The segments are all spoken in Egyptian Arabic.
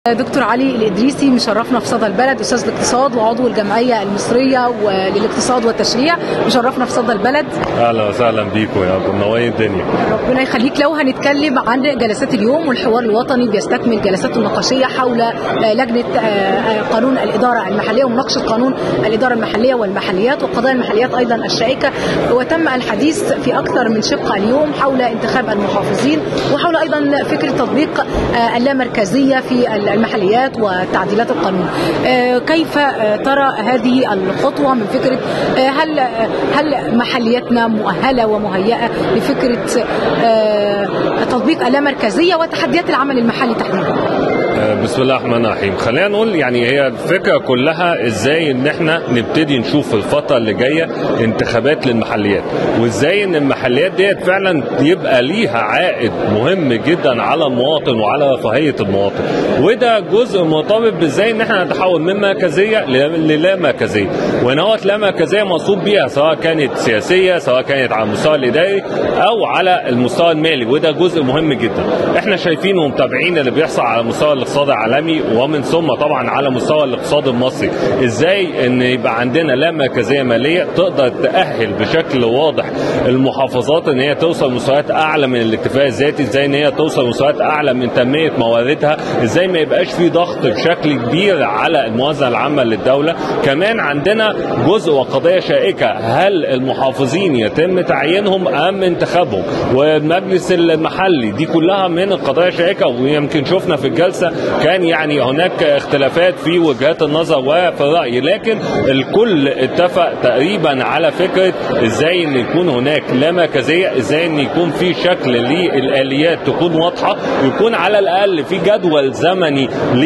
دكتور علي الإدريسي مشرفنا في صدى البلد أستاذ الاقتصاد وعضو الجمعية المصرية للاقتصاد والتشريع مشرفنا في صدى البلد اهلا وسهلا بيكم يا منورين الدنيا ربنا يخليك لو هنتكلم عن جلسات اليوم والحوار الوطني بيستكمل جلساته النقاشية حول لجنة قانون الإدارة المحلية ومناقشة قانون الإدارة المحلية والمحليات وقضايا المحليات أيضا الشائكة وتم الحديث في أكثر من شق اليوم حول انتخاب المحافظين وحول أيضا فكرة تطبيق اللامركزية في المحليات وتعديلات القانون كيف ترى هذه الخطوة من فكرة هل هل محلياتنا مؤهلة ومهيئة لفكرة تطبيق اللامركزية وتحديات العمل المحلي تحديدا بسم الله الرحمن الرحيم خلينا نقول يعني هي الفكره كلها ازاي ان احنا نبتدي نشوف الفتره اللي جايه انتخابات للمحليات وازاي ان المحليات ديت فعلا يبقى ليها عائد مهم جدا على المواطن وعلى رفاهيه المواطن وده جزء مرتبط بازاي ان احنا نتحول من مركزيه للا مركزيه وهنا هو لا مركزيه مقصود بيها سواء كانت سياسيه سواء كانت على المستوى الاداري او على المستوى المالي وده جزء مهم جدا احنا شايفين ومتابعين اللي بيحصل على مستوى الاقتصاد العالمي ومن ثم طبعا على مستوى الاقتصاد المصري ازاي ان يبقى عندنا لا مركزيه ماليه تقدر تاهل بشكل واضح المحافظات ان هي توصل مستويات اعلى من الاكتفاء الذاتي ازاي ان هي توصل مستويات اعلى من تنميه مواردها ازاي ما يبقاش في ضغط بشكل كبير على الموازنه العامه للدوله كمان عندنا جزء وقضيه شائكه هل المحافظين يتم تعيينهم ام انتخابهم والمجلس المحلي دي كلها من القضايا الشائكه ويمكن شفنا في الجلسه كان يعني هناك اختلافات في وجهات النظر وفي الراي لكن الكل اتفق تقريبا على فكره ازاي ان يكون هناك لا مركزيه ازاي ان يكون في شكل للاليات تكون واضحه ويكون على الاقل في جدول زمني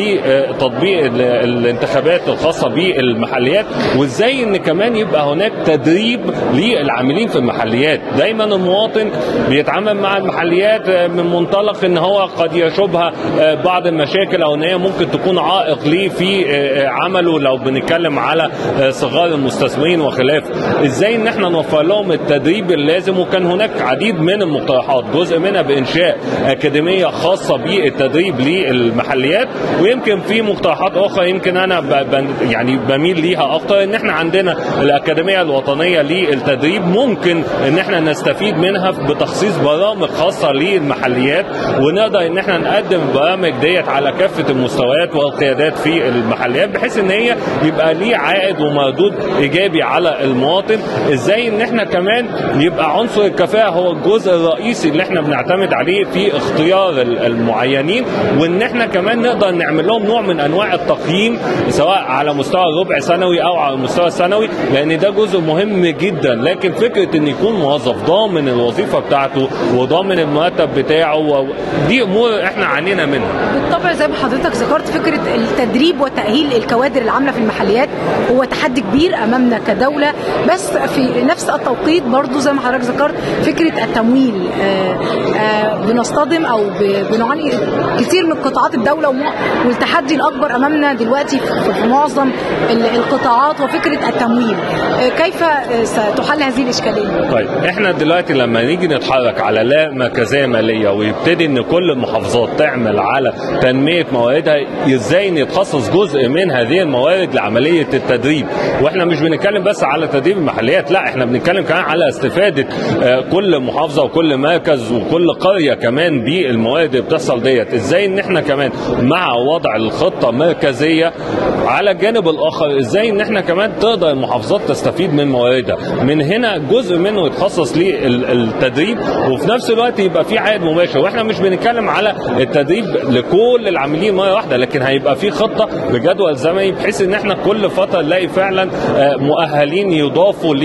لتطبيق الانتخابات الخاصه بالمحليات وازاي ان كمان يبقى هناك تدريب للعاملين في المحليات دايما المواطن بيتعامل مع المحليات من منطلق ان هو قد يشوبها بعض المشاكل او ان هي ممكن تكون عائق ليه في عمله لو بنتكلم على صغار المستثمرين وخلافه ازاي ان احنا نوفر لهم التدريب اللازم وكان هناك عديد من المقترحات جزء منها بانشاء اكاديميه خاصه بالتدريب للمحليات ويمكن في مقترحات اخرى يمكن انا ب يعني بميل ليها اكتر ان احنا عندنا الاكاديميه الوطنيه للتدريب ممكن ان احنا نستفيد منها بتخصيص برامج خاصه للمحليات ونقدر ان احنا نقدم البرامج ديت على كافه المستويات والقيادات في المحليات بحيث ان هي يبقى ليه عائد ومردود ايجابي على المواطن ازاي ان احنا كمان يبقى عنصر الكفاءه هو الجزء الرئيسي اللي احنا بنعتمد عليه في اختيار المعينين وان احنا كمان نقدر نعمل لهم نوع من انواع التقييم سواء على مستوى الربع سنوي او على المستوى السنوي لان ده جزء مهم جدا لكن فكره ان يكون موظف ضامن الوظيفه بتاعته وضامن المرتب بتاعه دي امور احنا عانينا منها بالطبع زي ما حضرتك ذكرت فكره التدريب وتاهيل الكوادر العامله في المحليات هو تحدي كبير امامنا كدوله بس في نفس التوقيت برضو زي ما حضرتك ذكرت فكره التمويل آآ آآ بنصطدم او بنعاني كتير من قطاعات الدوله والتحدي الاكبر امامنا دلوقتي في معظم القطاعات وفكره التمويل كيف ستحل هذه الاشكاليه؟ طيب احنا دلوقتي لما نيجي نتحرك على لا مركزيه ماليه ويبتدي ان كل المحافظات تعمل على تنميه مواردها ازاي ان يتخصص جزء من هذه الموارد لعمليه التدريب واحنا مش بنتكلم بس على تدريب المحليات لا احنا بنتكلم كمان على استفاده كل محافظه وكل مركز وكل قريه كمان بالموارد اللي بتحصل ديت ازاي ان احنا كمان مع وضع الخطه مركزيه على الجانب الاخر ازاي ان احنا كمان تقدر المحافظات تستفيد من مواردها من هنا جزء منه يتخصص للتدريب وفي نفس الوقت يبقى في عائد مباشر واحنا مش بنتكلم على التدريب لكل العاملين مره واحده لكن هيبقى في خطه بجدول زمني بحيث ان احنا كل فتره نلاقي فعلا مؤهلين يضافوا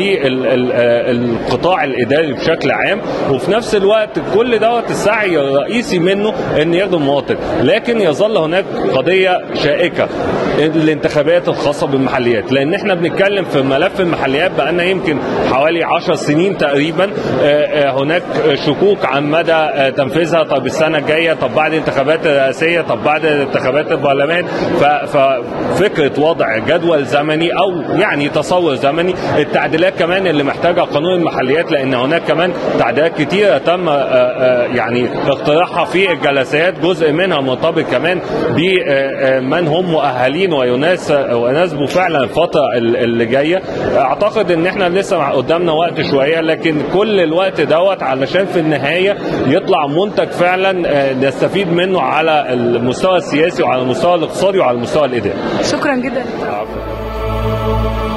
للقطاع الاداري بشكل عام وفي نفس الوقت كل دوت السعي الرئيسي منه ان يخدم المواطن لكن يظل هناك قضيه شائكه الانتخابات الخاصه بالمحليات لان احنا بنتكلم في ملف المحليات بقالنا يمكن حوالي 10 سنين تقريبا هناك شكوك عن مدى تنفيذها طب السنه الجايه طب بعد الانتخابات الرئاسيه طب بعد انتخابات البرلمان ففكره وضع جدول زمني او يعني تصور زمني التعديلات كمان اللي محتاجها قانون المحليات لان هناك كمان تعديلات كتيره تم يعني اقتراحها في الجلسات جزء منها مرتبط كمان بمن هم مؤهلين ويناسبوا فعلا الفتره اللي جايه اعتقد ان احنا لسه قدامنا وقت شويه لكن كل الوقت دوت علشان في النهايه يطلع منتج فعلا نستفيد منه على المستوى السياسي وعلى المستوى الاقتصادي وعلى المستوى الاداري شكرا جدا عفوا